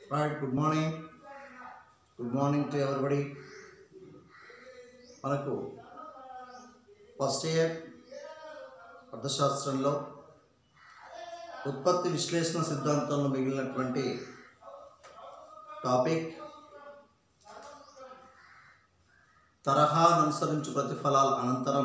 right good morning good morning to everybody మనకు first year అర్థశాస్త్రంలో ఉత్పత్తి విశ్లేషణ సిద్ధాంతంలో మిగిలినటువంటి టాపిక్ తరహాను అనుసరించు ప్రతిఫలాల అనంతరం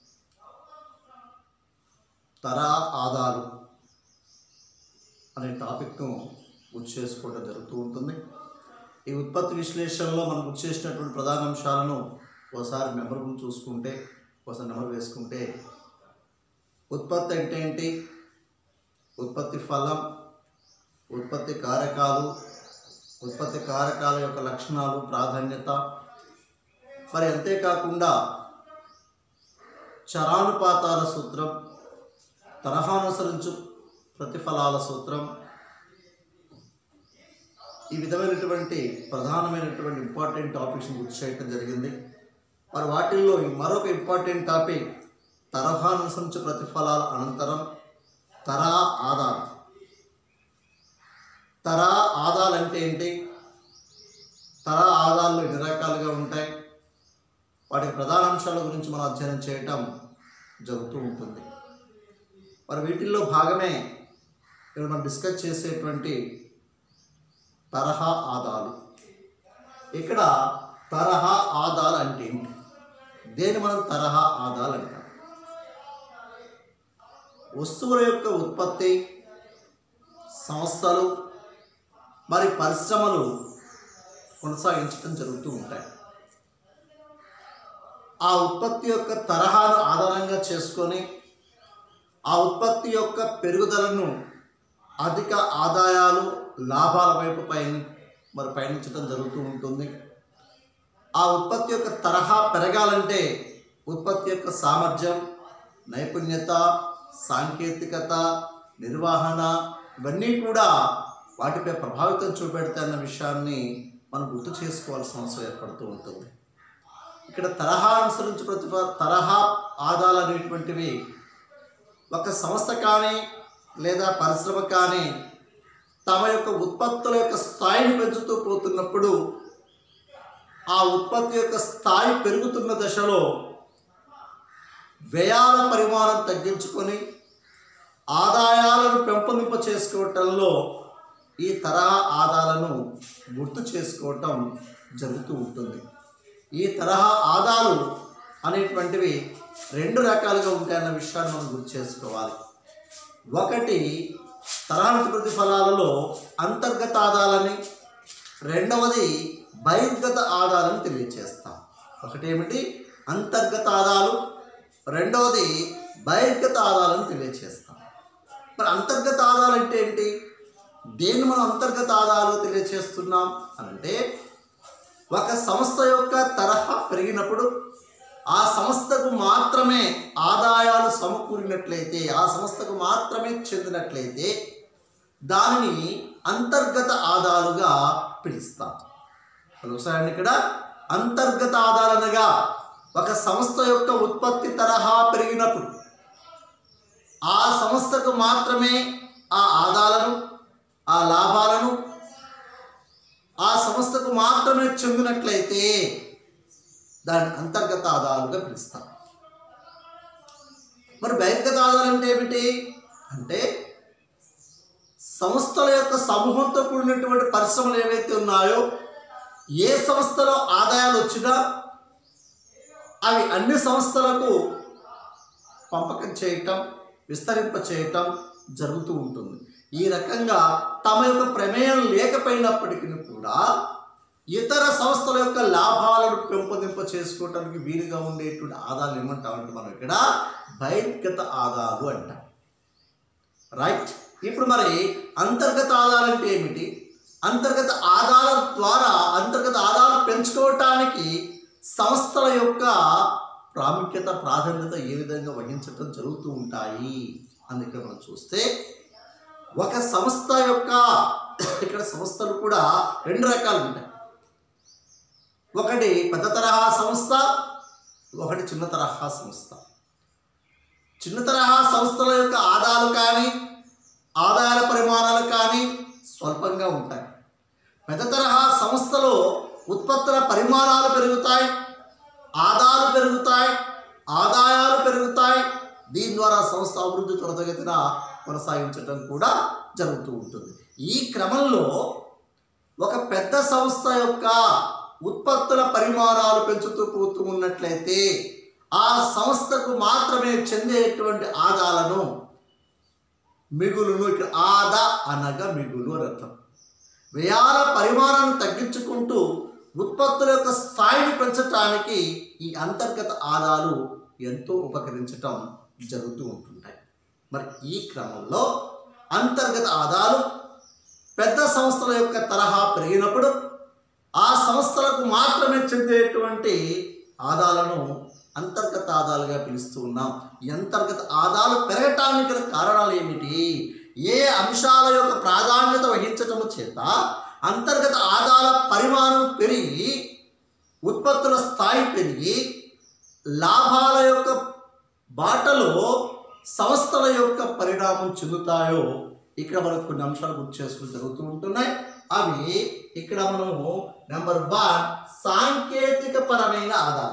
తరా ఆధారు అనే టాపిక్ను గుర్తు చేసుకోవడం జరుగుతూ ఉంటుంది ఈ ఉత్పత్తి విశ్లేషణలో మనం గుర్తు చేసినటువంటి ప్రధాన అంశాలను ఒకసారి నెంబర్ చూసుకుంటే ఒకసారి నెంబర్ వేసుకుంటే ఉత్పత్తి అంటే ఏంటి ఉత్పత్తి ఫలం ఉత్పత్తి కారకాలు ఉత్పత్తి కారకాల యొక్క లక్షణాలు ప్రాధాన్యత మరి అంతేకాకుండా చరానుపాతాల సూత్రం తరహానుసరించు ప్రతిఫలాల సూత్రం ఈ విధమైనటువంటి ప్రధానమైనటువంటి ఇంపార్టెంట్ టాపిక్స్ని గుర్తు చేయడం జరిగింది మరి వాటిల్లో ఈ మరొక ఇంపార్టెంట్ టాపిక్ తరహానుసరించు ప్రతిఫలాల అనంతరం తరా ఆధారం తరా ఆదాలు అంటే ఏంటి తరా ఆదాలు ఎన్ని రకాలుగా ఉంటాయి వాటి ప్రధాన అంశాల గురించి మనం అధ్యయనం చేయటం జరుగుతూ ఉంటుంది మరి వీటిల్లో భాగమే ఇక్కడ మనం డిస్కస్ చేసేటువంటి తరహా ఆదాలు ఇక్కడ తరహా ఆదాలు అంటే ఏంటి దేని మనం తరహా ఆదాలు అంటాం వస్తువుల యొక్క ఉత్పత్తి సంస్థలు మరి పరిశ్రమలు కొనసాగించడం జరుగుతూ ఉంటాయి ఆ ఉత్పత్తి యొక్క తరహాను ఆధారంగా చేసుకొని ఆ ఉత్పత్తి యొక్క పెరుగుదలను అధిక ఆదాయాలు లాభాల వైపు పయని మరి పయనించడం జరుగుతూ ఉంటుంది ఆ ఉత్పత్తి యొక్క తరహా పెరగాలంటే ఉత్పత్తి యొక్క సామర్థ్యం నైపుణ్యత సాంకేతికత నిర్వహణ ఇవన్నీ కూడా వాటిపై ప్రభావితం చూపెడతాయన్న విషయాన్ని మనం గుర్తు చేసుకోవాల్సిన అవసరం ఏర్పడుతూ ఉంటుంది ఇక్కడ తరహా అనుసరించి ప్రతిభ తరహా ఆదాలు అనేటువంటివి ఒక సంస్థ కానీ లేదా పరిశ్రమ కానీ తమ యొక్క ఉత్పత్తుల యొక్క స్థాయిని పెంచుతూ పోతున్నప్పుడు ఆ ఉత్పత్తి యొక్క స్థాయి పెరుగుతున్న దశలో వ్యయాల పరిమాణం తగ్గించుకొని ఆదాయాలను పెంపొందింప చేసుకోవటంలో ఈ తరహా ఆదాలను గుర్తు చేసుకోవటం జరుగుతూ ఉంటుంది ఈ తరహా ఆదాలు అనేటువంటివి రెండు రకాలుగా ఉంటాయన్న విషయాన్ని మనం గుర్తు చేసుకోవాలి ఒకటి తరానికి ప్రతిఫలాలలో అంతర్గత ఆదాలని రెండవది బహిర్గత ఆదాలను తెలియచేస్తాం ఒకటి ఏమిటి అంతర్గత ఆదాలు రెండవది బహిర్గత ఆదాలను తెలియచేస్తాం మరి అంతర్గత ఆదాలు అంటే ఏంటి దేన్ని మనం అంతర్గత ఆదాలు తెలియచేస్తున్నాం అంటే ఒక సంస్థ యొక్క తరహా పెరిగినప్పుడు ఆ సంస్థకు మాత్రమే ఆదాయాలు సమకూరినట్లయితే ఆ సంస్థకు మాత్రమే చెందినట్లయితే దానిని అంతర్గత ఆదాలుగా పిలుస్తాం ఒకసారి ఇక్కడ అంతర్గత ఆదాలనగా ఒక సంస్థ యొక్క ఉత్పత్తి తరహా పెరిగినప్పుడు ఆ సంస్థకు మాత్రమే ఆ ఆదాలను ఆ లాభాలను ఆ సంస్థకు మాత్రమే చెందినట్లయితే దాన్ని అంతర్గత ఆదాలుగా పిలుస్తాం మరి బహిర్గత ఆదాలు అంటే ఏమిటి అంటే సంస్థల యొక్క సమూహంతో కూడినటువంటి పరిశ్రమలు ఏవైతే ఉన్నాయో ఏ సంస్థలో ఆదాయాలు వచ్చినా అవి అన్ని సంస్థలకు పంపకం చేయటం విస్తరింప చేయటం జరుగుతూ ఉంటుంది ఈ రకంగా తమ యొక్క ప్రమేయం లేకపోయినప్పటికీ కూడా ఇతర సంస్థల యొక్క లాభాలను పెంపొందింప చేసుకోవటానికి వీలుగా ఉండేటువంటి ఆదాయాలు ఏమంటామంటే మనం ఇక్కడ బహిర్గత ఆదాలు అంటాం రైట్ ఇప్పుడు మరి అంతర్గత ఆదాలు అంటే ఏమిటి అంతర్గత ఆదాల ద్వారా అంతర్గత ఆదాలు పెంచుకోవటానికి సంస్థల యొక్క ప్రాముఖ్యత ప్రాధాన్యత ఏ విధంగా వహించటం జరుగుతూ ఉంటాయి అందుకే మనం చూస్తే ఒక సంస్థ యొక్క ఇక్కడ సంస్థలు కూడా రెండు రకాలు ఉంటాయి ఒకటి పెద్ద తరహా సంస్థ ఒకటి చిన్న తరహా సంస్థ చిన్న తరహా సంస్థల యొక్క ఆదాయాలు కానీ ఆదాయాల పరిమాణాలు కానీ స్వల్పంగా ఉంటాయి ఉత్పత్తుల పరిమాణాలు పెరుగుతాయి ఆదాలు పెరుగుతాయి ఆదాయాలు పెరుగుతాయి దీని ద్వారా సంస్థ అభివృద్ధి త్వరితగతిన కొనసాగించడం కూడా జరుగుతూ ఉంటుంది ఈ క్రమంలో ఒక పెద్ద సంస్థ యొక్క ఉత్పత్తుల పరిమాణాలు పెంచుతూ పోతూ ఉన్నట్లయితే ఆ సంస్థకు మాత్రమే చెందేటువంటి ఆదాలను మిగులును ఇక్కడ ఆదా అనగా మిగులు అని అర్థం వ్యయాల పరిమాణాన్ని తగ్గించుకుంటూ ఉత్పత్తుల యొక్క స్థాయిని పెంచటానికి ఈ అంతర్గత ఆదాలు ఎంతో ఉపకరించటం జరుగుతూ ఉంటుంటాయి మరి ఈ క్రమంలో అంతర్గత ఆదాలు పెద్ద సంస్థల యొక్క తరహా పెరిగినప్పుడు ఆ సంస్థలకు మాత్రమే చెందేటువంటి ఆదాలను అంతర్గత ఆదాలుగా పిలుస్తూ ఉన్నాం ఈ అంతర్గత ఆదాలు పెరగటానికి గల కారణాలు ఏమిటి ఏ అంశాల యొక్క ప్రాధాన్యత వహించటము చేత అంతర్గత ఆదాల పరిమాణం పెరిగి ఉత్పత్తుల స్థాయి పెరిగి లాభాల యొక్క బాటలో సంస్థల యొక్క పరిణామం చెందుతాయో ఇక్కడ మనకు కొన్ని అంశాలు గుర్తు చేసుకుని జరుగుతూ ఉంటున్నాయి అవి ఇక్కడ మనము నెంబర్ వన్ సాంకేతిక పరమైన ఆధారం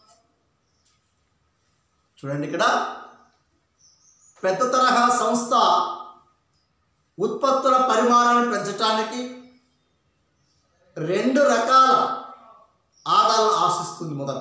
చూడండి ఇక్కడ పెద్ద తరహా సంస్థ ఉత్పత్తుల పరిమాణాన్ని పెంచడానికి రెండు రకాల ఆదాలను ఆశిస్తుంది మొదట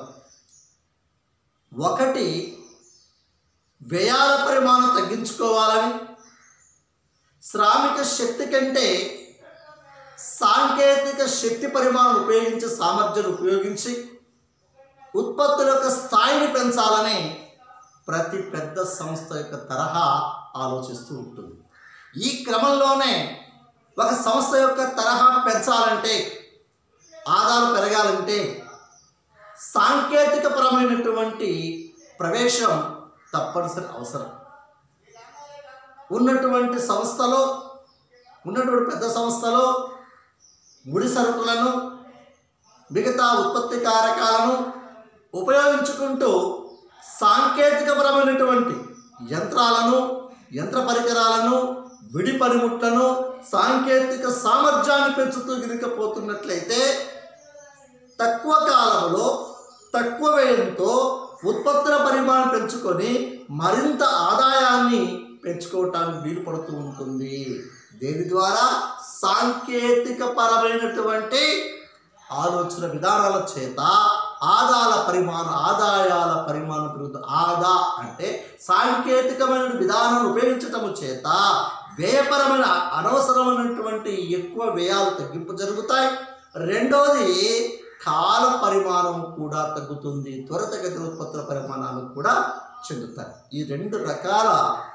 ఒకటి వ్యయాల పరిమాణం తగ్గించుకోవాలని శ్రామిక శక్తి కంటే సాంకేతిక శక్తి పరిమాణం ఉపయోగించి సామర్థ్యం ఉపయోగించి ఉత్పత్తుల యొక్క స్థాయిని పెంచాలని ప్రతి పెద్ద సంస్థ యొక్క తరహా ఆలోచిస్తూ ఉంటుంది ఈ క్రమంలోనే ఒక సంస్థ యొక్క తరహా పెంచాలంటే ఆదాలు పెరగాలంటే సాంకేతిక పరమైనటువంటి ప్రవేశం తప్పనిసరి అవసరం ఉన్నటువంటి సంస్థలో ఉన్నటువంటి పెద్ద సంస్థలో ముడి సరుకులను మిగతా ఉత్పత్తి కారకాలను ఉపయోగించుకుంటూ సాంకేతికపరమైనటువంటి యంత్రాలను యంత్ర పరికరాలను విడి పనిముట్లను సాంకేతిక సామర్థ్యాన్ని పెంచుతూ గిరికపోతున్నట్లయితే తక్కువ కాలంలో తక్కువ వ్యయంతో ఉత్పత్తుల పరిమాణం పెంచుకొని మరింత ఆదాయాన్ని పెంచుకోవటానికి వీలు పడుతూ ఉంటుంది దేని ద్వారా సాంకేతిక పరమైనటువంటి ఆలోచన విధానాల చేత ఆదాల పరిమాణం ఆదాయాల పరిమాణం పెరుగుతుంది ఆదా అంటే సాంకేతికమైన విధానాన్ని ఉపయోగించటము చేత వ్యయపరమైన అనవసరమైనటువంటి ఎక్కువ వ్యయాలు తగ్గింపు జరుగుతాయి రెండోది కాల పరిమాణం కూడా తగ్గుతుంది త్వరితగతిన ఉత్పత్తుల పరిమాణాలు కూడా చెందుతాయి ఈ రెండు రకాల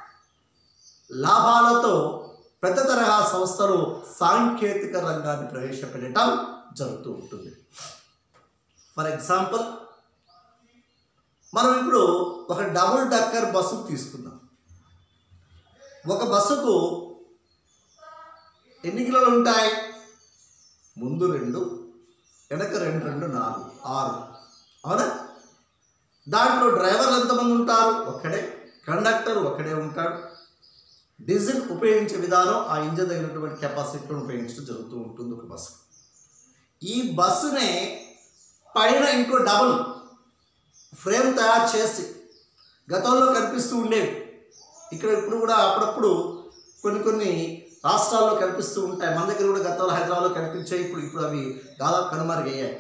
లాభాలతో పెద్ద తరహా సంస్థలు సాంకేతిక రంగాన్ని ప్రవేశపెట్టడం జరుగుతూ ఉంటుంది ఫర్ ఎగ్జాంపుల్ మనం ఇప్పుడు ఒక డబుల్ డక్కర్ బస్సు తీసుకుందాం ఒక బస్సుకు ఎన్ని కిలోలు ఉంటాయి ముందు రెండు వెనక రెండు రెండు నాలుగు ఆరు అవునా దాంట్లో డ్రైవర్లు ఎంతమంది ఉంటారు ఒక్కడే కండక్టర్ ఒక్కడే ఉంటాడు డీజిల్ ఉపయోగించే విధానం ఆ ఇంజన్ తగినటువంటి కెపాసిటీని ఉపయోగించడం జరుగుతూ ఉంటుంది ఒక బస్సు ఈ బస్సునే పైన ఇంకో డబుల్ ఫ్రేమ్ తయారు చేసి గతంలో కనిపిస్తూ ఉండేవి ఇక్కడ ఇప్పుడు కూడా అప్పుడప్పుడు కొన్ని కొన్ని రాష్ట్రాల్లో కనిపిస్తూ ఉంటాయి మన దగ్గర కూడా గతంలో హైదరాబాద్లో కనిపించాయి ఇప్పుడు ఇప్పుడు అవి దాదాపు కనుమరుగయ్యాయి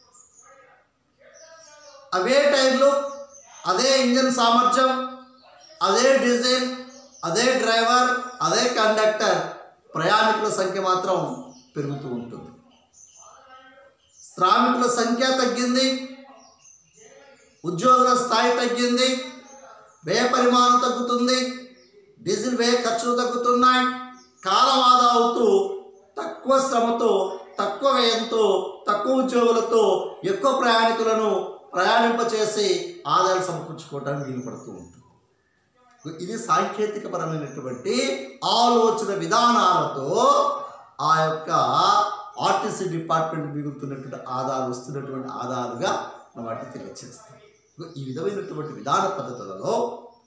అవే టైర్లు అదే ఇంజన్ సామర్థ్యం అదే డీజిల్ అదే డ్రైవర్ అదే కండక్టర్ ప్రయాణికుల సంఖ్య మాత్రం పెరుగుతూ ఉంటుంది శ్రామికుల సంఖ్య తగ్గింది ఉద్యోగుల స్థాయి తగ్గింది వ్యయ పరిమాణం తగ్గుతుంది డీజిల్ వ్యయ ఖర్చులు తగ్గుతున్నాయి కాలం ఆదా అవుతూ తక్కువ శ్రమతో తక్కువ వ్యయంతో తక్కువ ఉద్యోగులతో ఎక్కువ ప్రయాణికులను ప్రయాణింపచేసి ఆదాయాలు సమకూర్చుకోవడానికి వీలు పడుతూ ఉంటుంది ఇది సాంకేతిక పరమైనటువంటి ఆలోచన విధానాలతో ఆ యొక్క ఆర్టీసీ డిపార్ట్మెంట్ మిగులుతున్నటువంటి ఆదాయాలు వస్తున్నటువంటి ఆదాయాలుగా మనం వాటిని తెలియచేస్తాం ఈ విధమైనటువంటి విధాన పద్ధతులలో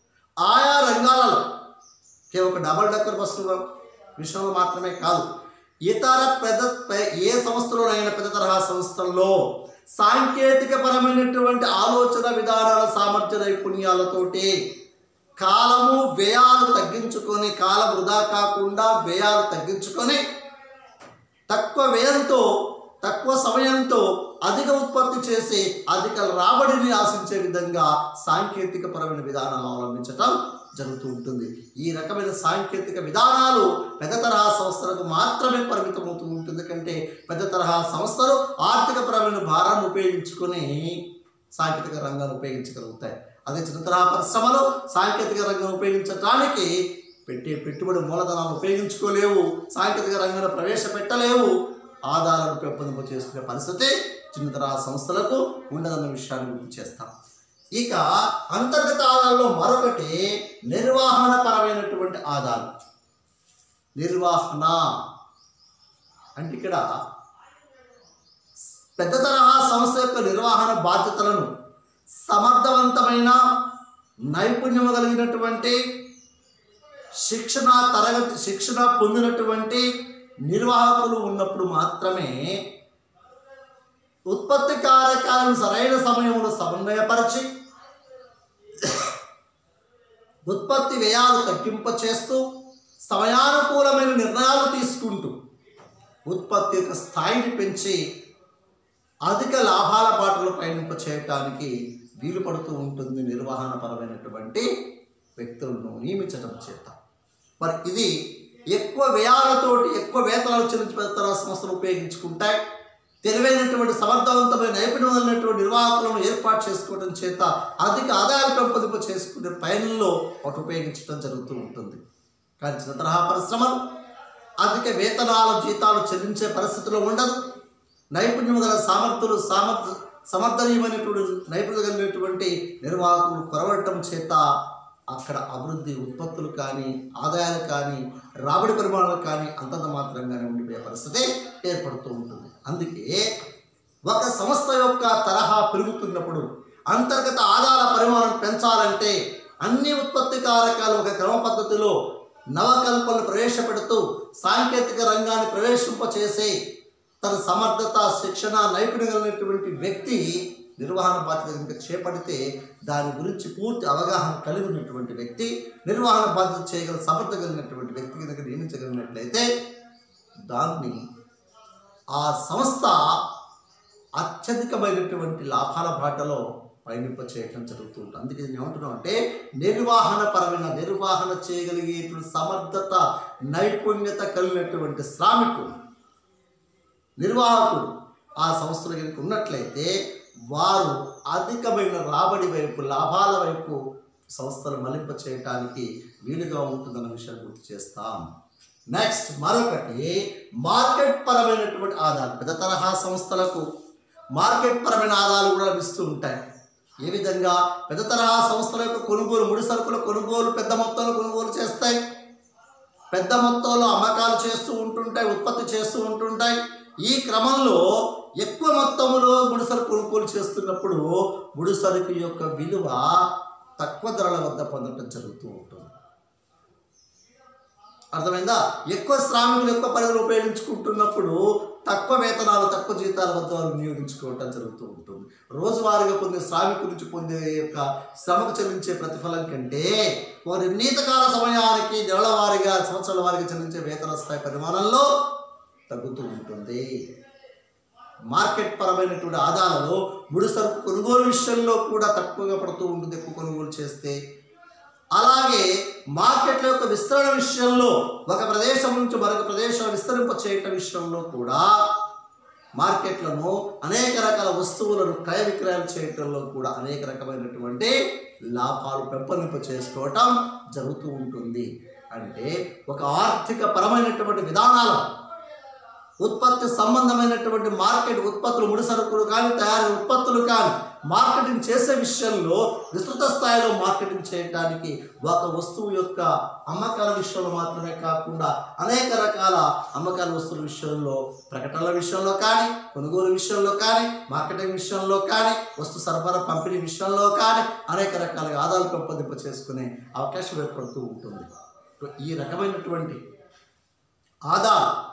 ఆయా రంగాలలో కేవలం ఒక డబల్ డక్కర్ బస్సుల విషయంలో మాత్రమే కాదు ఇతర పెద్ద పె- ఏ సంస్థలోనైనా పెద్ద తరహా సంస్థల్లో సాంకేతిక పరమైనటువంటి ఆలోచన విధానాల సామర్థ్య నైపుణ్యాలతోటి కాలము వ్యయాలు తగ్గించుకొని కాలం వృధా కాకుండా వ్యయాలు తగ్గించుకొని తక్కువ వ్యయంతో తక్కువ సమయంతో అధిక ఉత్పత్తి చేసి అధిక రాబడిని ఆశించే విధంగా సాంకేతిక పరమైన విధానాలు అవలంబించటం జరుగుతూ ఉంటుంది ఈ రకమైన సాంకేతిక విధానాలు పెద్ద తరహా సంస్థలకు మాత్రమే పరిమితమవుతూ ఉంటుంది కంటే పెద్ద తరహా సంస్థలు ఆర్థిక పరమైన భారాన్ని ఉపయోగించుకొని సాంకేతిక రంగాన్ని ఉపయోగించగలుగుతాయి అదే చిన్న తరహా పరిశ్రమలు సాంకేతిక రంగం ఉపయోగించడానికి పెట్టే పెట్టుబడి మూలధనాన్ని ఉపయోగించుకోలేవు సాంకేతిక రంగాన్ని ప్రవేశపెట్టలేవు ఆదాయాలను పెంపొందింప చేసుకునే పరిస్థితి చిన్న తరహా సంస్థలకు ఉండదన్న విషయాన్ని గుర్తు చేస్తాం ఇక అంతర్గత ఆదాయాల్లో మరొకటి నిర్వహణ పరమైనటువంటి ఆదాయం నిర్వహణ అంటే ఇక్కడ పెద్ద తరహా సంస్థ యొక్క నిర్వహణ బాధ్యతలను సమర్థవంతమైన నైపుణ్యము కలిగినటువంటి శిక్షణ తరగతి శిక్షణ పొందినటువంటి నిర్వాహకులు ఉన్నప్పుడు మాత్రమే ఉత్పత్తి కార్యకాలను సరైన సమయంలో సమన్వయపరిచి ఉత్పత్తి వ్యయాలు తగ్గింప చేస్తూ సమయానుకూలమైన నిర్ణయాలు తీసుకుంటూ ఉత్పత్తి యొక్క స్థాయిని పెంచి అధిక లాభాల బాటలో పయనింప చేయటానికి వీలు పడుతూ ఉంటుంది నిర్వహణ పరమైనటువంటి వ్యక్తులను నియమించడం చేత మరి ఇది ఎక్కువ వ్యయాలతోటి ఎక్కువ వేతనాలు చెల్లించిన సంస్థలు ఉపయోగించుకుంటాయి తెలివైనటువంటి సమర్థవంతమైన నైపుణ్యం కలిగినటువంటి నిర్వాహకులను ఏర్పాటు చేసుకోవడం చేత అధిక ఆదాయాలు పెంపొందింప చేసుకునే పయనంలో వాటి ఉపయోగించడం జరుగుతూ ఉంటుంది కానీ చిన్న తరహా పరిశ్రమలు అధిక వేతనాల జీతాలు చెల్లించే పరిస్థితిలో ఉండదు నైపుణ్యం గల సామర్థ్యులు సామర్థ్య సమర్థనీయమైనటువంటి నైపుణ్యం కలిగినటువంటి నిర్వాహకులు కొరవడటం చేత అక్కడ అభివృద్ధి ఉత్పత్తులు కానీ ఆదాయాలు కానీ రాబడి పరిమాణాలు కానీ అంతంత మాత్రంగానే ఉండిపోయే పరిస్థితి ఏర్పడుతూ ఉంటుంది అందుకే ఒక సంస్థ యొక్క తరహా పెరుగుతున్నప్పుడు అంతర్గత ఆదాయాల పరిమాణం పెంచాలంటే అన్ని ఉత్పత్తి కారకాలు ఒక క్రమ పద్ధతిలో నవకల్పనలు ప్రవేశపెడుతూ సాంకేతిక రంగాన్ని ప్రవేశింపచేసి తన సమర్థత శిక్షణ నైపుణ్యం కలిగినటువంటి వ్యక్తి నిర్వహణ బాధ్యత కనుక చేపడితే దాని గురించి పూర్తి అవగాహన కలిగి ఉన్నటువంటి వ్యక్తి నిర్వహణ బాధ్యత చేయగల సమర్థ కలిగినటువంటి వ్యక్తి కనుక నియమించగలిగినట్లయితే దాన్ని ఆ సంస్థ అత్యధికమైనటువంటి లాభాల బాటలో పయనింప చేయటం జరుగుతూ ఉంటుంది అందుకే నేను ఏమంటున్నాం అంటే నిర్వహణ పరమైన నిర్వహణ చేయగలిగేటువంటి సమర్థత నైపుణ్యత కలిగినటువంటి శ్రామికుడు నిర్వాహకుడు ఆ సంస్థలో కనుక ఉన్నట్లయితే వారు అధికమైన రాబడి వైపు లాభాల వైపు సంస్థలు మలింప చేయటానికి వీలుగా ఉంటుందన్న విషయాన్ని గుర్తు చేస్తాం నెక్స్ట్ మరొకటి మార్కెట్ పరమైనటువంటి ఆదాయాలు పెద్ద తరహా సంస్థలకు మార్కెట్ పరమైన ఆదాయాలు కూడా లభిస్తూ ఉంటాయి ఏ విధంగా పెద్ద తరహా సంస్థల యొక్క కొనుగోలు ముడి సరుకుల కొనుగోలు పెద్ద మొత్తంలో కొనుగోలు చేస్తాయి పెద్ద మొత్తంలో అమ్మకాలు చేస్తూ ఉంటుంటాయి ఉత్పత్తి చేస్తూ ఉంటుంటాయి ఈ క్రమంలో ఎక్కువ మొత్తంలో ముడిసరుకు కొనుగోలు చేస్తున్నప్పుడు ముడిసరుకు యొక్క విలువ తక్కువ ధరల వద్ద పొందడం జరుగుతూ ఉంటుంది అర్థమైందా ఎక్కువ శ్రామికులు ఎక్కువ పరిధిలో ఉపయోగించుకుంటున్నప్పుడు తక్కువ వేతనాలు తక్కువ జీతాల వద్ద వారు వినియోగించుకోవటం జరుగుతూ ఉంటుంది రోజువారీగా పొందే శ్రామికుల నుంచి పొందే యొక్క శ్రమకు చెల్లించే ప్రతిఫలం కంటే వారి నిర్ణీతకాల సమయానికి నెలల వారీగా సంవత్సరాల వారీగా చెల్లించే వేతన స్థాయి పరిమాణంలో తగ్గుతూ ఉంటుంది మార్కెట్ పరమైనటువంటి ఆదాయాలలో ముడి సరుకు కొనుగోలు విషయంలో కూడా తక్కువగా పడుతూ ఉంటుంది ఎక్కువ కొనుగోలు చేస్తే అలాగే మార్కెట్ల యొక్క విస్తరణ విషయంలో ఒక ప్రదేశం నుంచి మరొక ప్రదేశం విస్తరింప చేయటం విషయంలో కూడా మార్కెట్లను అనేక రకాల వస్తువులను క్రయ విక్రయాలు చేయటంలో కూడా అనేక రకమైనటువంటి లాభాలు పెంపొందింప చేసుకోవటం జరుగుతూ ఉంటుంది అంటే ఒక ఆర్థిక పరమైనటువంటి విధానాలు ఉత్పత్తి సంబంధమైనటువంటి మార్కెట్ ఉత్పత్తులు ముడి సరుకులు కానీ తయారీ ఉత్పత్తులు కానీ మార్కెటింగ్ చేసే విషయంలో విస్తృత స్థాయిలో మార్కెటింగ్ చేయడానికి ఒక వస్తువు యొక్క అమ్మకాల విషయంలో మాత్రమే కాకుండా అనేక రకాల అమ్మకాల వస్తువుల విషయంలో ప్రకటనల విషయంలో కానీ కొనుగోలు విషయంలో కానీ మార్కెటింగ్ విషయంలో కానీ వస్తు సరఫరా పంపిణీ విషయంలో కానీ అనేక రకాలుగా ఆదాయాలు పెంపొందింప చేసుకునే అవకాశం ఏర్పడుతూ ఉంటుంది ఈ రకమైనటువంటి ఆదా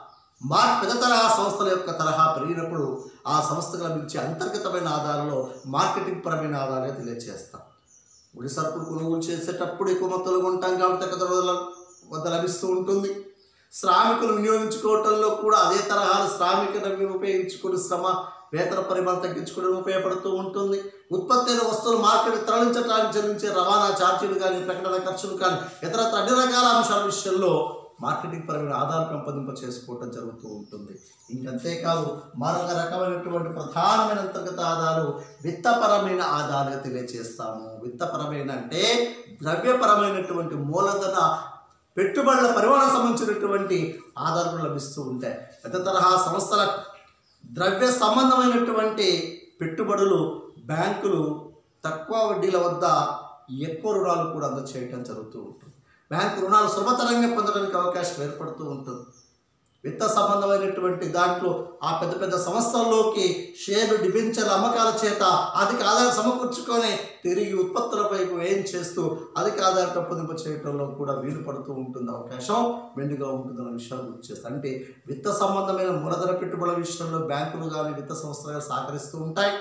మా పెద్ద తరహా సంస్థల యొక్క తరహా పెరిగినప్పుడు ఆ సంస్థకు లభించే అంతర్గతమైన ఆధారంలో మార్కెటింగ్ పరమైన ఆధారాలు తెలియజేస్తాం ముడి సరుకులు కొనుగోలు చేసేటప్పుడు ఎక్కువ మొత్తంలో కొంటాం కాబట్టి తక్కువ ధరల వద్ద లభిస్తూ ఉంటుంది శ్రామికులు వినియోగించుకోవటంలో కూడా అదే తరహాలు శ్రామిక ద్రవ్యం ఉపయోగించుకుని శ్రమ వేతన పరిమాణం తగ్గించుకోవడం ఉపయోగపడుతూ ఉంటుంది ఉత్పత్తి అయిన వస్తువులు మార్కెట్ తరలించడానికి చెల్లించే రవాణా ఛార్జీలు కానీ ప్రకటన ఖర్చులు కానీ ఇతరత్ర అన్ని రకాల అంశాల విషయంలో మార్కెటింగ్ పరమైన ఆదాయం పెంపొందింప చేసుకోవటం జరుగుతూ ఉంటుంది ఇంకంతేకాదు మరొక రకమైనటువంటి ప్రధానమైన అంతర్గత ఆదాయాలు విత్తపరమైన ఆదాయాలుగా తెలియజేస్తాము విత్తపరమైన అంటే ద్రవ్యపరమైనటువంటి మూలధన పెట్టుబడుల పరిమాణం సంబంధించినటువంటి ఆధారాలు లభిస్తూ ఉంటాయి పెద్ద తరహా సంస్థల ద్రవ్య సంబంధమైనటువంటి పెట్టుబడులు బ్యాంకులు తక్కువ వడ్డీల వద్ద ఎక్కువ రుణాలు కూడా అందచేయటం జరుగుతూ ఉంటుంది బ్యాంకు రుణాలు సులభతరంగా పొందడానికి అవకాశం ఏర్పడుతూ ఉంటుంది విత్త సంబంధమైనటువంటి దాంట్లో ఆ పెద్ద పెద్ద సంస్థల్లోకి షేర్లు డిబెంచర్ల అమ్మకాల చేత అధిక ఆదాయం సమకూర్చుకొని తిరిగి ఉత్పత్తులపై వ్యయం చేస్తూ అధిక ఆదాయం పెంపొందింప చేయడంలో కూడా వీలు పడుతూ ఉంటుంది అవకాశం మెండుగా ఉంటుందన్న విషయాన్ని గుర్తు చేస్తాను అంటే విత్త సంబంధమైన మూలధన పెట్టుబడుల విషయంలో బ్యాంకులు కానీ విత్త సంస్థలు కానీ సహకరిస్తూ ఉంటాయి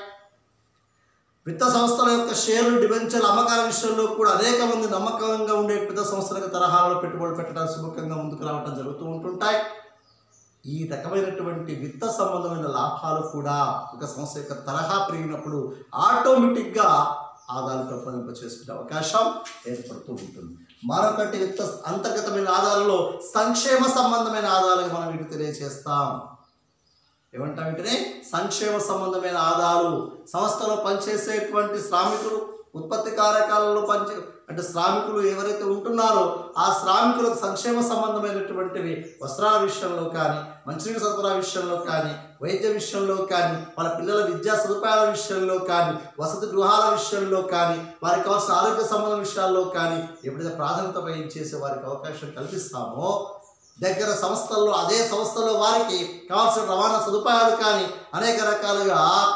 విత్త సంస్థల యొక్క షేర్లు డిబెంచర్ల అమ్మకాల విషయంలో కూడా అనేక మంది నమ్మకంగా ఉండే పెద్ద సంస్థలకు తరహాలో పెట్టుబడులు పెట్టడానికి సుముఖంగా ముందుకు రావడం జరుగుతూ ఉంటుంటాయి ఈ రకమైనటువంటి విత్త సంబంధమైన లాభాలు కూడా ఒక సంస్థ యొక్క తరహా పెరిగినప్పుడు ఆటోమేటిక్గా ఆదాయాలు పెంపొందింప చేసుకునే అవకాశం ఏర్పడుతూ ఉంటుంది మరొకటి విత్త అంతర్గతమైన ఆదాయాలలో సంక్షేమ సంబంధమైన ఆదాయాలుగా మనం వీటిని తెలియజేస్తాం ఏమంటాం వీటిని సంక్షేమ సంబంధమైన ఆదాయాలు సంస్థలో పనిచేసేటువంటి శ్రామికులు ఉత్పత్తి కార్యకాలంలో పనిచే అంటే శ్రామికులు ఎవరైతే ఉంటున్నారో ఆ శ్రామికులకు సంక్షేమ సంబంధమైనటువంటివి వస్త్రాల విషయంలో కానీ మంచినీటి సరఫరా విషయంలో కానీ వైద్య విషయంలో కానీ వాళ్ళ పిల్లల విద్యా సదుపాయాల విషయంలో కానీ వసతి గృహాల విషయంలో కానీ వారికి కావాల్సిన ఆరోగ్య సంబంధ విషయాల్లో కానీ ఎప్పుడైతే ప్రాధాన్యత వహించేసే వారికి అవకాశం కల్పిస్తామో దగ్గర సంస్థల్లో అదే సంస్థలో వారికి కావాల్సిన రవాణా సదుపాయాలు కానీ అనేక రకాలుగా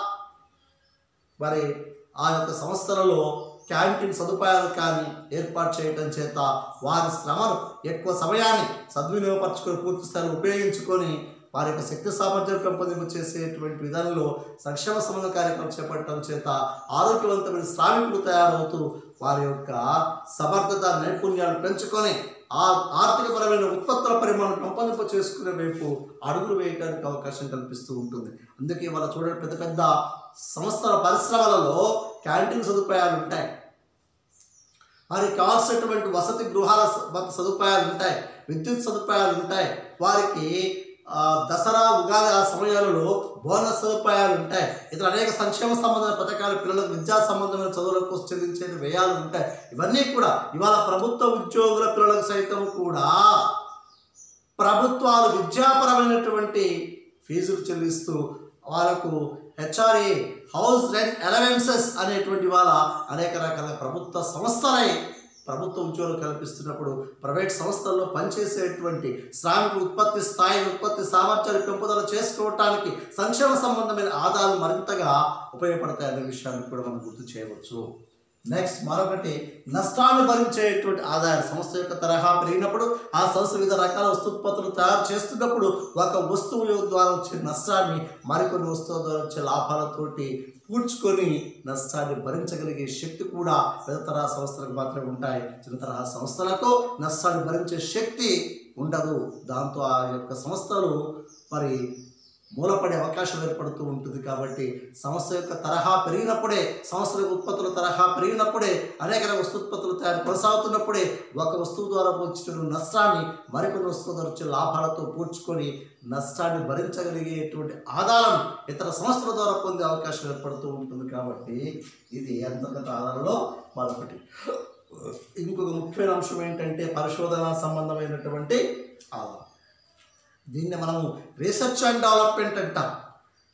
మరి ఆ యొక్క సంస్థలలో క్యాంటీన్ సదుపాయాలు కానీ ఏర్పాటు చేయటం చేత వారి శ్రమను ఎక్కువ సమయాన్ని సద్వినియోగపరచుకొని పూర్తి స్థాయిలో ఉపయోగించుకొని వారి యొక్క శక్తి సామర్థ్యం పెంపొందింపు చేసేటువంటి విధానంలో సంక్షేమ సంబంధ కార్యక్రమం చేపట్టడం చేత ఆరోగ్యవంతమైన శ్రామికులు తయారవుతూ వారి యొక్క సమర్థత నైపుణ్యాలు పెంచుకొని ఆ ఆర్థికపరమైన ఉత్పత్తుల పరిమాణం పెంపొందింప చేసుకునే వైపు అడుగులు వేయడానికి అవకాశం కల్పిస్తూ ఉంటుంది అందుకే వాళ్ళ చూడండి పెద్ద పెద్ద సంస్థల పరిశ్రమలలో క్యాంటీన్ సదుపాయాలు ఉంటాయి వారికి కావాల్సినటువంటి వసతి గృహాల స- సదుపాయాలు ఉంటాయి విద్యుత్ సదుపాయాలు ఉంటాయి వారికి ఆ, దసరా ఉగాది ఆ సమయాలలో బోనస్ సదుపాయాలు ఉంటాయి ఇతర అనేక సంక్షేమ సంబంధమైన పథకాలు పిల్లలకు విద్యా సంబంధమైన చదువులకు చెల్లించే వ్యయాలు ఉంటాయి ఇవన్నీ కూడా ఇవాళ ప్రభుత్వ ఉద్యోగుల పిల్లలకు సైతం కూడా ప్రభుత్వాలు విద్యాపరమైనటువంటి ఫీజులు చెల్లిస్తూ వాళ్ళకు హెచ్ఆర్ఏ హౌస్ రెంట్ అలవెన్సెస్ అనేటువంటి వాళ్ళ అనేక రకాల ప్రభుత్వ సంస్థలై ప్రభుత్వ ఉద్యోగాలు కల్పిస్తున్నప్పుడు ప్రైవేట్ సంస్థల్లో పనిచేసేటువంటి శ్రామిక ఉత్పత్తి స్థాయి ఉత్పత్తి సామర్థ్యాలు పెంపుదల చేసుకోవటానికి సంక్షేమ సంబంధమైన ఆదాయాలు మరింతగా ఉపయోగపడతాయి అనే విషయాన్ని కూడా మనం గుర్తు చేయవచ్చు నెక్స్ట్ మరొకటి నష్టాన్ని భరించేటువంటి ఆదాయం సంస్థ యొక్క తరహా పెరిగినప్పుడు ఆ సంస్థ వివిధ రకాల వస్తుత్పత్తులు తయారు చేస్తున్నప్పుడు ఒక వస్తువు ద్వారా వచ్చే నష్టాన్ని మరికొన్ని వస్తువుల ద్వారా వచ్చే లాభాలతోటి పూడ్చుకొని నష్టాన్ని భరించగలిగే శక్తి కూడా పెద్ద తరహా సంస్థలకు మాత్రమే ఉంటాయి చిన్న తరహా సంస్థలకు నష్టాన్ని భరించే శక్తి ఉండదు దాంతో ఆ యొక్క సంస్థలు మరి మూలపడే అవకాశం ఏర్పడుతూ ఉంటుంది కాబట్టి సంస్థ యొక్క తరహా పెరిగినప్పుడే సంస్థల యొక్క ఉత్పత్తుల తరహా పెరిగినప్పుడే అనేక రకాల వస్తుత్పత్తులు తయారు కొనసాగుతున్నప్పుడే ఒక వస్తువు ద్వారా వచ్చిన నష్టాన్ని మరికొన్ని వస్తువుల ద్వారా వచ్చే లాభాలతో పూడ్చుకొని నష్టాన్ని భరించగలిగేటువంటి ఆదాయం ఇతర సంస్థల ద్వారా పొందే అవకాశం ఏర్పడుతూ ఉంటుంది కాబట్టి ఇది అంతర్గత ఆధారంలో మరొకటి ఇంకొక ముఖ్యమైన అంశం ఏంటంటే పరిశోధన సంబంధమైనటువంటి ఆధారం దీన్ని మనము రీసెర్చ్ అండ్ డెవలప్మెంట్ అంటాం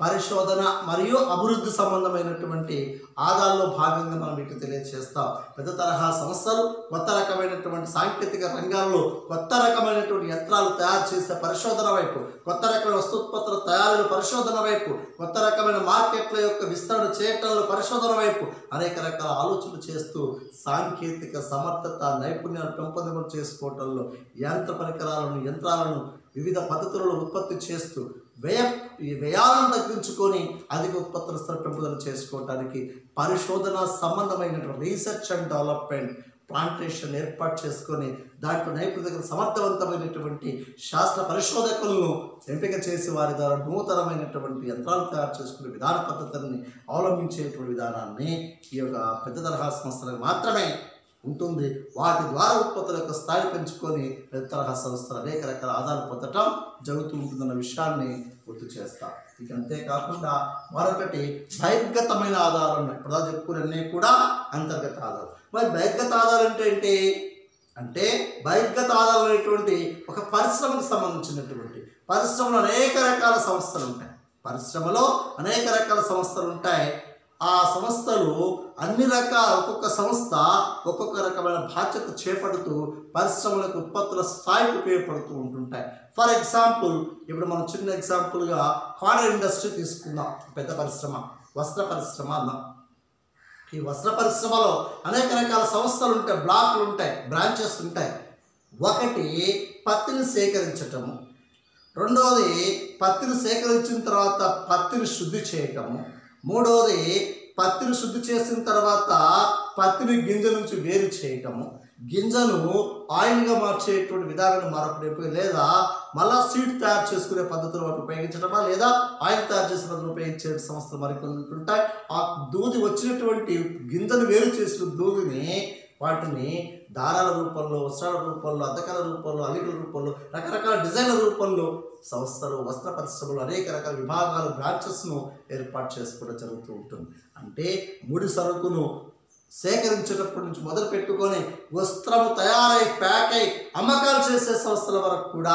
పరిశోధన మరియు అభివృద్ధి సంబంధమైనటువంటి ఆదాల్లో భాగంగా మనం వీటిని తెలియజేస్తాం పెద్ద తరహా సంస్థలు కొత్త రకమైనటువంటి సాంకేతిక రంగాల్లో కొత్త రకమైనటువంటి యంత్రాలు తయారు చేసే పరిశోధన వైపు కొత్త రకమైన వస్తుత్పత్తుల తయారీలో పరిశోధన వైపు కొత్త రకమైన మార్కెట్ల యొక్క విస్తరణ చేయటంలో పరిశోధన వైపు అనేక రకాల ఆలోచనలు చేస్తూ సాంకేతిక సమర్థత నైపుణ్యాలు పెంపొందింపు చేసుకోవటంలో యంత్ర పరికరాలను యంత్రాలను వివిధ పద్ధతులలో ఉత్పత్తి చేస్తూ వ్యయ ఈ వ్యయాలను తగ్గించుకొని అధిక ఉత్పత్తుల స్థల పెంపుదల చేసుకోవడానికి పరిశోధన సంబంధమైనటువంటి రీసెర్చ్ అండ్ డెవలప్మెంట్ ప్లాంటేషన్ ఏర్పాటు చేసుకొని దాంట్లో నైపుణ్య సమర్థవంతమైనటువంటి శాస్త్ర పరిశోధకులను ఎంపిక చేసి వారి ద్వారా నూతనమైనటువంటి యంత్రాలు తయారు చేసుకునే విధాన పద్ధతులని అవలంబించేటువంటి విధానాన్ని ఈ యొక్క పెద్ద తరహా సంస్థలకు మాత్రమే ఉంటుంది వాటి ద్వారా ఉత్పత్తుల యొక్క స్థాయి పెంచుకొని పెద్ద తరహా సంస్థలు అనేక రకాల ఆదాయాలు పొందటం జరుగుతూ ఉంటుందన్న విషయాన్ని గుర్తు చేస్తాం ఇక అంతేకాకుండా మరొకటి బహిర్గతమైన ఆధారాలు ఉన్నాయి ఇప్పుడు చెప్పుకునే కూడా అంతర్గత ఆధారాలు మరి బహిర్గత ఆధారాలు అంటే ఏంటి అంటే బహిర్గత ఆధారాలు అనేటువంటి ఒక పరిశ్రమకు సంబంధించినటువంటి పరిశ్రమలో అనేక రకాల సంస్థలు ఉంటాయి పరిశ్రమలో అనేక రకాల సంస్థలు ఉంటాయి ఆ సంస్థలు అన్ని రకాల ఒక్కొక్క సంస్థ ఒక్కొక్క రకమైన బాధ్యత చేపడుతూ పరిశ్రమలకు ఉత్పత్తుల స్థాయికి ఉపయోగపడుతూ ఉంటుంటాయి ఫర్ ఎగ్జాంపుల్ ఇప్పుడు మనం చిన్న ఎగ్జాంపుల్గా కాటన్ ఇండస్ట్రీ తీసుకుందాం పెద్ద పరిశ్రమ వస్త్ర పరిశ్రమ అన్నాం ఈ వస్త్ర పరిశ్రమలో అనేక రకాల సంస్థలు ఉంటాయి బ్లాక్లు ఉంటాయి బ్రాంచెస్ ఉంటాయి ఒకటి పత్తిని సేకరించటము రెండవది పత్తిని సేకరించిన తర్వాత పత్తిని శుద్ధి చేయటము మూడవది పత్తిని శుద్ధి చేసిన తర్వాత పత్తిని గింజ నుంచి వేరు చేయటము గింజను ఆయిల్గా మార్చేటువంటి విధానాన్ని మరొకటి లేదా మళ్ళా సీడ్ తయారు చేసుకునే పద్ధతులు వాటి ఉపయోగించడమా లేదా ఆయిల్ తయారు చేసే పద్ధతులు ఉపయోగించే సంస్థలు మరికొన్ని ఉంటాయి ఆ దూది వచ్చినటువంటి గింజను వేరు చేసిన దూదిని వాటిని దారాల రూపంలో వస్త్రాల రూపంలో అద్దకాల రూపంలో అల్లికల రూపంలో రకరకాల డిజైన్ల రూపంలో సంస్థలు వస్త్ర పరిశ్రమలు అనేక రకాల విభాగాలు బ్రాంచెస్ను ఏర్పాటు చేసుకోవడం జరుగుతూ ఉంటుంది అంటే ముడి సరుకును సేకరించేటప్పటి నుంచి మొదలు పెట్టుకొని వస్త్రము తయారై ప్యాక్ అయి అమ్మకాలు చేసే సంస్థల వరకు కూడా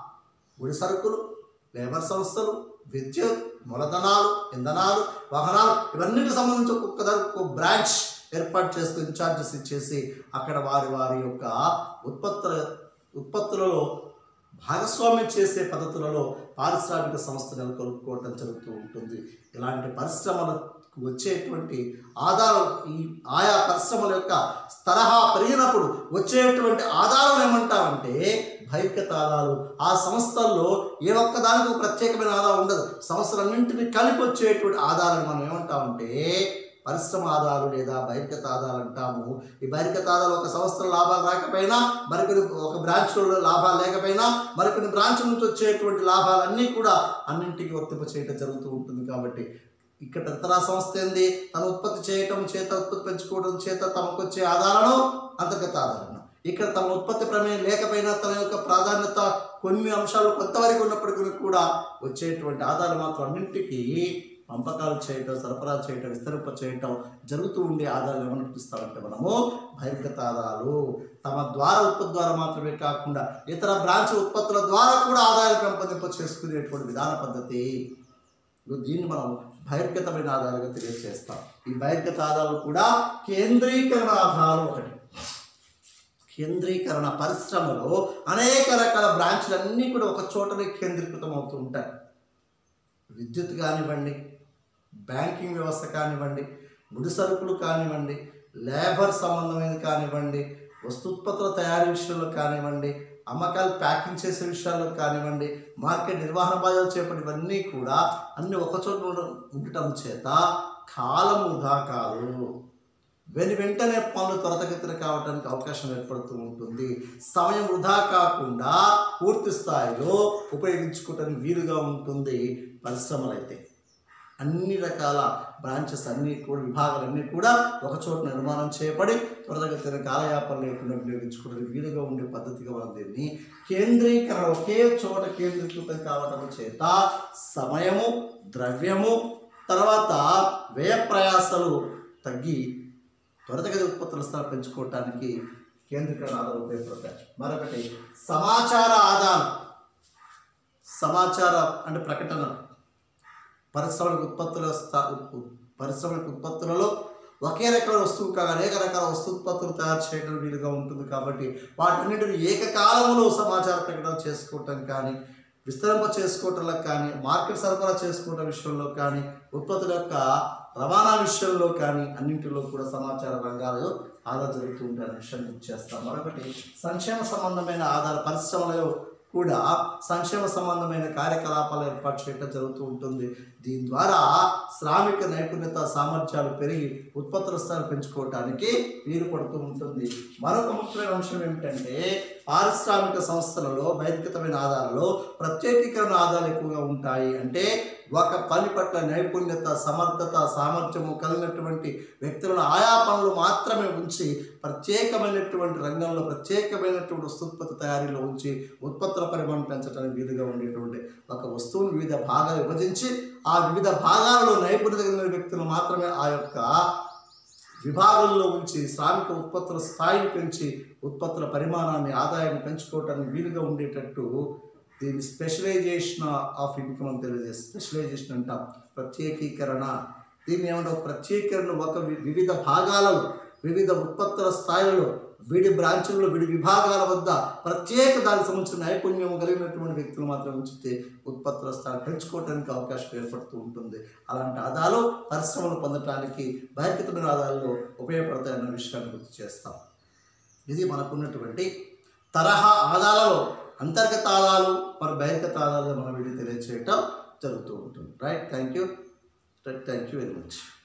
ముడి సరుకులు లేబర్ సంస్థలు విద్యుత్ మూలధనాలు ఇంధనాలు వాహనాలు ఇవన్నిటికి సంబంధించి ఒక్కొక్క దానికి ఒక్కొక్క బ్రాంచ్ ఏర్పాటు చేసుకుని ఇన్ఛార్జెస్ ఇచ్చేసి అక్కడ వారి వారి యొక్క ఉత్పత్తుల ఉత్పత్తులలో భాగస్వామ్యం చేసే పద్ధతులలో పారిశ్రామిక సంస్థ నెలకొల్పుకోవటం జరుగుతూ ఉంటుంది ఇలాంటి పరిశ్రమలకు వచ్చేటువంటి ఆధారం ఈ ఆయా పరిశ్రమల యొక్క తరహా పెరిగినప్పుడు వచ్చేటువంటి ఆధారం ఏమంటామంటే బహిర్గత ఆదాలు ఆ సంస్థల్లో ఏ ఒక్కదానికి ఒక ప్రత్యేకమైన ఆదాయం ఉండదు సంస్థలన్నింటినీ కలిపి వచ్చేటువంటి ఆదాయాలను మనం ఏమంటామంటే పరిశ్రమ ఆదాయాలు లేదా బహిర్గత ఆదాయాలు అంటాము ఈ బహిర్గత ఆదాయాలు ఒక సంస్థలో లాభాలు రాకపోయినా మరికొన్ని ఒక బ్రాంచ్లో లాభాలు లేకపోయినా మరికొన్ని బ్రాంచ్ నుంచి వచ్చేటువంటి లాభాలన్నీ కూడా అన్నింటికి వర్తింప చేయడం జరుగుతూ ఉంటుంది కాబట్టి ఇక్కడ ఇతర సంస్థ ఏంది తన ఉత్పత్తి చేయటం చేత ఉత్పత్తి పెంచుకోవడం చేత తమకు వచ్చే ఆధారాలు అంతర్గత ఆధారాలు ఇక్కడ తమ ఉత్పత్తి ప్రమేయం లేకపోయినా తన యొక్క ప్రాధాన్యత కొన్ని అంశాలు కొంతవరకు ఉన్నప్పటికీ కూడా వచ్చేటువంటి ఆధారాలు మాత్రం అన్నింటికి పంపకాలు చేయటం సరఫరా చేయటం విస్తరింప చేయటం జరుగుతూ ఉండే ఆదాయాలు ఏమని పిలుస్తామంటే మనము బహిర్గత ఆదాయాలు తమ ద్వారా ఉత్పత్తి ద్వారా మాత్రమే కాకుండా ఇతర బ్రాంచ్ ఉత్పత్తుల ద్వారా కూడా ఆదాయాలు పెంపొందింప చేసుకునేటువంటి విధాన పద్ధతి ఇదిగో దీన్ని మనం బహిర్గతమైన ఆధారాలుగా తెలియజేస్తాం ఈ బహిర్గత ఆధారాలు కూడా కేంద్రీకరణ ఆధారాలు ఒకటి కేంద్రీకరణ పరిశ్రమలో అనేక రకాల బ్రాంచ్లు అన్నీ కూడా ఒక చోటనే కేంద్రీకృతం అవుతూ ఉంటాయి విద్యుత్ కానివ్వండి బ్యాంకింగ్ వ్యవస్థ కానివ్వండి ముడి సరుకులు కానివ్వండి లేబర్ సంబంధమైనది కానివ్వండి వస్తుత్పత్తుల తయారీ విషయంలో కానివ్వండి అమ్మకాలు ప్యాకింగ్ చేసే విషయాల్లో కానివ్వండి మార్కెట్ నిర్వహణ బాధ్యతలు చేపట్టి ఇవన్నీ కూడా అన్ని ఒక చోట ఉండ- ఉండటం చేత కాలం వృధా కాదు వెను వెంటనే పనులు త్వరతగతిన కావడానికి అవకాశం ఏర్పడుతూ ఉంటుంది సమయం వృధా కాకుండా పూర్తి స్థాయిలో ఉపయోగించుకోవటానికి వీలుగా ఉంటుంది పరిశ్రమలు అయితే అన్ని రకాల బ్రాంచెస్ అన్నీ కూడా విభాగాలన్నీ కూడా ఒక చోట నిర్మాణం చేయబడి త్వరతగతిన కాలయాపన లేకుండా వినియోగించుకోవడానికి వీలుగా ఉండే పద్ధతిగా మనం దీన్ని కేంద్రీకరణ ఒకే చోట కేంద్రీకృతం కావడం చేత సమయము ద్రవ్యము తర్వాత వ్యయ ప్రయాసాలు తగ్గి త్వరితగతి ఉత్పత్తుల స్థాయి పెంచుకోవటానికి కేంద్రీకరణ ఆధారాలు ఉపయోగపడతాయి మరొకటి సమాచార ఆధారం సమాచార అంటే ప్రకటన పరిశ్రమలకు ఉత్పత్తుల స్థా- ఉ- పరిశ్రమలకు ఉత్పత్తులలో ఒకే రకమైన వస్తువు కాగా అనేక రకాల వస్తు ఉత్పత్తులు తయారు చేయడం వీలుగా ఉంటుంది కాబట్టి వాటన్నిటిని ఏకకాలంలో సమాచార ప్రకటన చేసుకోవటం కానీ విస్తరింప చేసుకోవటంలో కానీ మార్కెట్ సరఫరా చేసుకోవటం విషయంలో కానీ ఉత్పత్తుల యొక్క రవాణా విషయంలో కానీ అన్నింటిలో కూడా సమాచార రంగాలలో ఆదా జరుగుతూ ఉంటాయనే విషయాన్ని గుర్తు చేస్తాం మరొకటి సంక్షేమ సంబంధమైన ఆధార పరిశ్రమలలో కూడా సంక్షేమ సంబంధమైన కార్యకలాపాలు ఏర్పాటు చేయడం జరుగుతూ ఉంటుంది దీని ద్వారా శ్రామిక నైపుణ్యత సామర్థ్యాలు పెరిగి ఉత్పత్తుల స్థాయిని పెంచుకోవటానికి వీలు పడుతూ ఉంటుంది మరొక ముఖ్యమైన అంశం ఏమిటంటే పారిశ్రామిక సంస్థలలో బహిర్గతమైన ఆధారాలు ప్రత్యేకీకరణ ఆధారాలు ఎక్కువగా ఉంటాయి అంటే ఒక పని పట్ల నైపుణ్యత సమర్థత సామర్థ్యము కలిగినటువంటి వ్యక్తులను ఆయా పనులు మాత్రమే ఉంచి ప్రత్యేకమైనటువంటి రంగంలో ప్రత్యేకమైనటువంటి వస్తుత్పత్తి తయారీలో ఉంచి ఉత్పత్తుల పరిమాణం పెంచడానికి వీలుగా ఉండేటువంటి ఒక వస్తువును వివిధ భాగాలు విభజించి ఆ వివిధ భాగాలలో నైపుణ్యత కలిగిన వ్యక్తులు మాత్రమే ఆ యొక్క విభాగంలో ఉంచి శ్రామిక ఉత్పత్తుల స్థాయిని పెంచి ఉత్పత్తుల పరిమాణాన్ని ఆదాయాన్ని పెంచుకోవటానికి వీలుగా ఉండేటట్టు దీన్ని స్పెషలైజేషన్ ఆఫ్ ఇన్కమ్ అని తెలియజేస్తుంది స్పెషలైజేషన్ అంటాం ప్రత్యేకీకరణ దీన్ని ఏమంటాం ప్రత్యేకరణ ఒక వి- వివిధ భాగాలలో వివిధ ఉత్పత్తుల స్థాయిలలో విడి బ్రాంచుల్లో విడి విభాగాల వద్ద ప్రత్యేక దానికి సంబంధించిన నైపుణ్యం కలిగినటువంటి వ్యక్తులు మాత్రం ఉంచితే ఉత్పత్తుల స్థాయి పెంచుకోవడానికి అవకాశం ఏర్పడుతూ ఉంటుంది అలాంటి ఆదాలు పరిశ్రమలు పొందడానికి బహిర్గతమైన ఆదాయాల్లో ఉపయోగపడతాయన్న విషయాన్ని గుర్తు చేస్తాం ఇది మనకున్నటువంటి తరహా ఆదాలలో అంతర్గత ఆదాలు మరి బహిర్గత ఆదాలు మనం వీటిని తెలియజేయటం జరుగుతూ ఉంటుంది right thank you thank you very much